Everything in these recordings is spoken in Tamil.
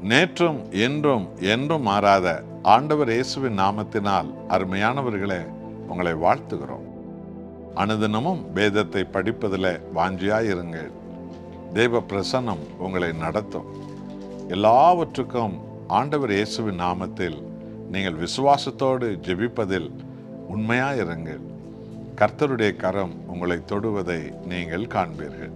நேற்றும் என்றும் என்றும் மாறாத ஆண்டவர் இயேசுவின் நாமத்தினால் அருமையானவர்களே உங்களை வாழ்த்துகிறோம் அனுதினமும் வேதத்தை படிப்பதில் வாஞ்சியாயிருங்கள் தேவ பிரசன்னம் உங்களை நடத்தும் எல்லாவற்றுக்கும் ஆண்டவர் இயேசுவின் நாமத்தில் நீங்கள் விசுவாசத்தோடு ஜெபிப்பதில் உண்மையாயிருங்கள் கர்த்தருடைய கரம் உங்களை தொடுவதை நீங்கள் காண்பீர்கள்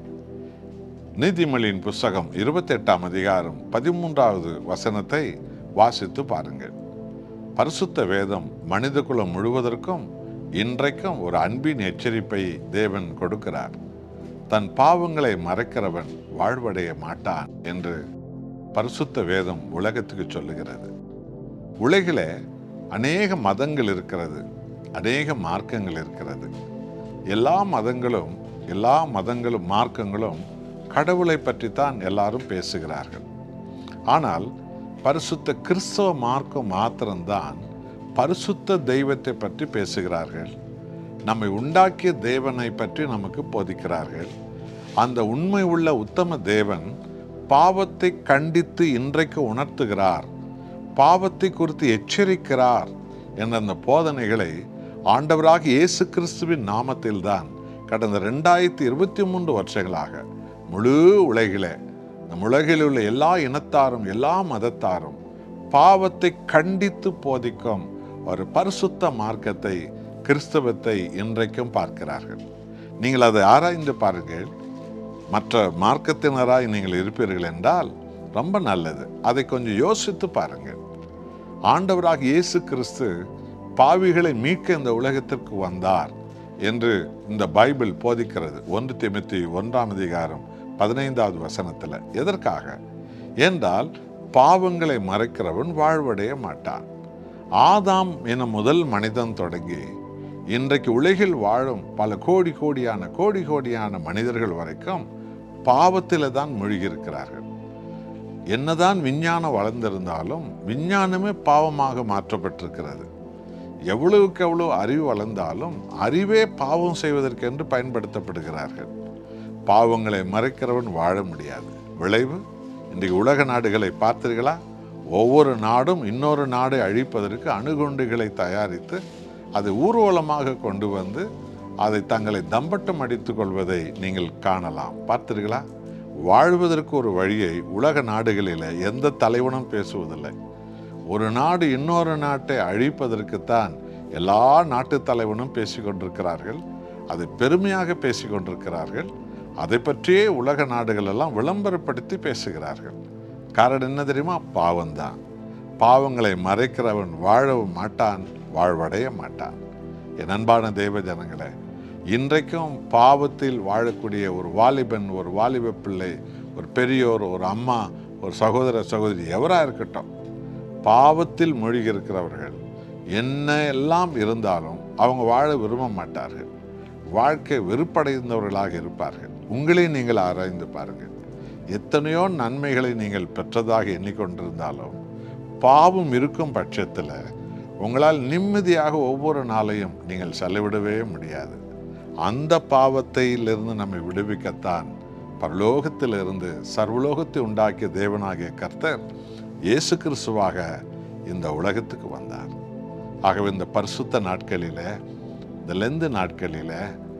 நீதிமொழியின் புஸ்தகம் இருபத்தெட்டாம் அதிகாரம் பதிமூன்றாவது வசனத்தை வாசித்து பாருங்கள் பரிசுத்த வேதம் மனித குலம் முழுவதற்கும் இன்றைக்கும் ஒரு அன்பின் எச்சரிப்பை தேவன் கொடுக்கிறார் தன் பாவங்களை மறைக்கிறவன் வாழ்வடைய மாட்டான் என்று பரிசுத்த வேதம் உலகத்துக்கு சொல்லுகிறது உலகிலே அநேக மதங்கள் இருக்கிறது அநேக மார்க்கங்கள் இருக்கிறது எல்லா மதங்களும் எல்லா மதங்களும் மார்க்கங்களும் கடவுளை பற்றித்தான் எல்லாரும் பேசுகிறார்கள் ஆனால் பரிசுத்த கிறிஸ்தவ மார்க்கம் மாத்திரம்தான் பரிசுத்த தெய்வத்தை பற்றி பேசுகிறார்கள் நம்மை உண்டாக்கிய தேவனை பற்றி நமக்கு போதிக்கிறார்கள் அந்த உண்மை உள்ள உத்தம தேவன் பாவத்தை கண்டித்து இன்றைக்கு உணர்த்துகிறார் பாவத்தை குறித்து எச்சரிக்கிறார் என்ற அந்த போதனைகளை ஆண்டவராக இயேசு கிறிஸ்துவின் நாமத்தில்தான் கடந்த ரெண்டாயிரத்தி இருபத்தி மூன்று வருஷங்களாக முழு உலகிலே நம் உலகில் உள்ள எல்லா இனத்தாரும் எல்லா மதத்தாரும் பாவத்தை கண்டித்து போதிக்கும் ஒரு பரிசுத்த மார்க்கத்தை கிறிஸ்தவத்தை இன்றைக்கும் பார்க்கிறார்கள் நீங்கள் அதை ஆராய்ந்து பாருங்கள் மற்ற மார்க்கத்தினராய் நீங்கள் இருப்பீர்கள் என்றால் ரொம்ப நல்லது அதை கொஞ்சம் யோசித்து பாருங்கள் ஆண்டவராக இயேசு கிறிஸ்து பாவிகளை மீட்க இந்த உலகத்திற்கு வந்தார் என்று இந்த பைபிள் போதிக்கிறது ஒன்று திமுத்தி ஒன்றாம் அதிகாரம் பதினைந்தாவது வசனத்தில் எதற்காக என்றால் பாவங்களை மறைக்கிறவன் வாழ்வடைய மாட்டான் ஆதாம் என முதல் மனிதன் தொடங்கி இன்றைக்கு உலகில் வாழும் பல கோடி கோடியான கோடி கோடியான மனிதர்கள் வரைக்கும் பாவத்தில் தான் மூழ்கியிருக்கிறார்கள் என்னதான் விஞ்ஞானம் வளர்ந்திருந்தாலும் விஞ்ஞானமே பாவமாக மாற்றப்பட்டிருக்கிறது எவ்வளவுக்கு எவ்வளவு அறிவு வளர்ந்தாலும் அறிவே பாவம் செய்வதற்கென்று பயன்படுத்தப்படுகிறார்கள் பாவங்களை மறைக்கிறவன் வாழ முடியாது விளைவு இன்றைக்கு உலக நாடுகளை பார்த்தீர்களா ஒவ்வொரு நாடும் இன்னொரு நாடை அழிப்பதற்கு அணுகுண்டுகளை தயாரித்து அதை ஊர்வலமாக கொண்டு வந்து அதை தங்களை தம்பட்டம் அடித்துக் கொள்வதை நீங்கள் காணலாம் பார்த்தீர்களா வாழ்வதற்கு ஒரு வழியை உலக நாடுகளில் எந்த தலைவனும் பேசுவதில்லை ஒரு நாடு இன்னொரு நாட்டை அழிப்பதற்குத்தான் எல்லா நாட்டு தலைவனும் பேசிக்கொண்டிருக்கிறார்கள் அதை பெருமையாக பேசிக்கொண்டிருக்கிறார்கள் அதை பற்றியே உலக நாடுகள் எல்லாம் விளம்பரப்படுத்தி பேசுகிறார்கள் காரணம் என்ன தெரியுமா பாவம்தான் பாவங்களை மறைக்கிறவன் வாழவும் மாட்டான் வாழ்வடைய மாட்டான் என் அன்பான தெய்வ ஜனங்களே இன்றைக்கும் பாவத்தில் வாழக்கூடிய ஒரு வாலிபன் ஒரு வாலிப பிள்ளை ஒரு பெரியோர் ஒரு அம்மா ஒரு சகோதர சகோதரி எவராக இருக்கட்டும் பாவத்தில் மூழ்கி இருக்கிறவர்கள் என்ன எல்லாம் இருந்தாலும் அவங்க வாழ விரும்ப மாட்டார்கள் வாழ்க்கை வெறுப்படைந்தவர்களாக இருப்பார்கள் உங்களை நீங்கள் ஆராய்ந்து பாருங்கள் எத்தனையோ நன்மைகளை நீங்கள் பெற்றதாக எண்ணிக்கொண்டிருந்தாலும் பாவம் இருக்கும் பட்சத்தில் உங்களால் நிம்மதியாக ஒவ்வொரு நாளையும் நீங்கள் செலவிடவே முடியாது அந்த பாவத்தையிலிருந்து நம்மை விடுவிக்கத்தான் பரலோகத்திலிருந்து சர்வலோகத்தை உண்டாக்கிய தேவனாகிய கர்த்தர் இயேசு கிறிஸ்துவாக இந்த உலகத்துக்கு வந்தார் ஆகவே இந்த பரிசுத்த நாட்களில் இந்த லெந்து நாட்களில்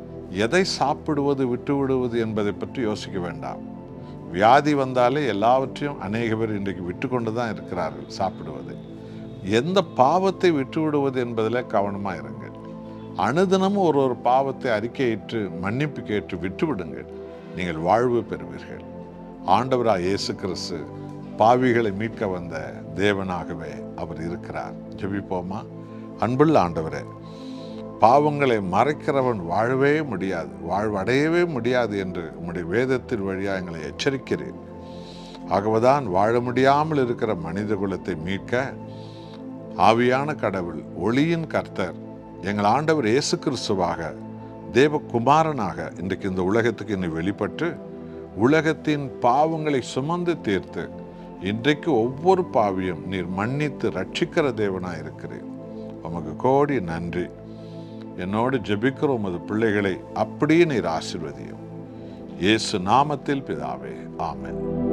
எதை சாப்பிடுவது விட்டு விடுவது என்பதை பற்றி யோசிக்க வேண்டாம் வியாதி வந்தாலே எல்லாவற்றையும் அநேக பேர் இன்றைக்கு விட்டு கொண்டு தான் இருக்கிறார்கள் சாப்பிடுவது எந்த பாவத்தை விட்டு விடுவது என்பதில் கவனமாக இருங்கள் அனுதினமும் ஒரு ஒரு பாவத்தை அறிக்கையிட்டு மன்னிப்பு கேட்டு விட்டு விடுங்கள் நீங்கள் வாழ்வு பெறுவீர்கள் ஆண்டவராக இயேசு கிறிஸ்து பாவிகளை மீட்க வந்த தேவனாகவே அவர் இருக்கிறார் ஜெபிப்போமா அன்புள்ள ஆண்டவரே பாவங்களை மறைக்கிறவன் வாழவே முடியாது வாழ்வடையவே முடியாது என்று உம்முடைய வேதத்தின் வழியாக எங்களை எச்சரிக்கிறேன் ஆகவேதான் வாழ முடியாமல் இருக்கிற மனித குலத்தை மீட்க ஆவியான கடவுள் ஒளியின் கர்த்தர் எங்கள் ஆண்டவர் இயேசு கிறிஸ்துவாக தேவகுமாரனாக இன்றைக்கு இந்த உலகத்துக்கு இன்னும் வெளிப்பட்டு உலகத்தின் பாவங்களை சுமந்து தீர்த்து இன்றைக்கு ஒவ்வொரு பாவியும் நீர் மன்னித்து ரட்சிக்கிற தேவனாக இருக்கிறேன் உமக்கு கோடி நன்றி என்னோடு ஜெபிக்கிற உமது பிள்ளைகளை அப்படியே நீர் ஆசிர்வதியும் இயேசு நாமத்தில் பிதாவே ஆமென்